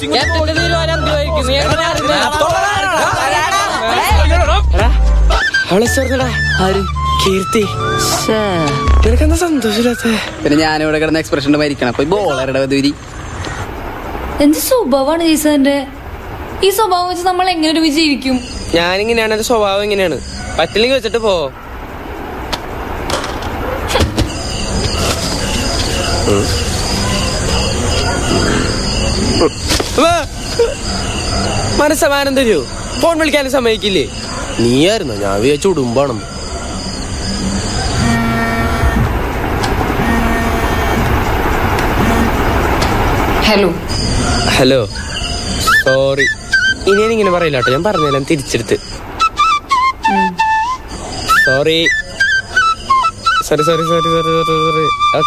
ക്യാപ്റ്റന്റെ തീരുമാനം എന്തുമായിരിക്കും നീ എങ്ങനെ അറിഞ്ഞു? എടാ, അവളെ ചേർന്നടാ ആര് കീർത്തി നിനക്കെന്താ സന്തോഷമില്ലാത്ത പിന്നെ ഞാനിവിടെ കിടന്ന എക്സ്പ്രഷൻ്റെ മരിക്കണം അപ്പൊ ബോളറുടെ വധൂരി എന്ത് സ്വഭാവമാണ് ജീസന്റെ ഈ സ്വഭാവം വെച്ച് നമ്മൾ എങ്ങനെ ഒരു ജീവിക്കും ഞാനിങ്ങനെയാണ് എന്റെ സ്വഭാവം ഇങ്ങനെയാണ് പറ്റില്ലെങ്കിൽ വെച്ചിട്ട് പോ മനസ്സമാനം തരൂ ഫോൺ വിളിക്കാനും സമ്മതിക്കില്ലേ നീയായിരുന്നു ഞാൻ വിചാരിച്ചു ഉടുമ്പാണെന്ന് ഹലോ ഹലോ സോറി ഇനി ഞാൻ ഇങ്ങനെ പറയില്ല കേട്ടോ ഞാൻ പറഞ്ഞെല്ലാം തിരിച്ചെടുത്ത് sorry sorry sorry sorry sorry sorry sorry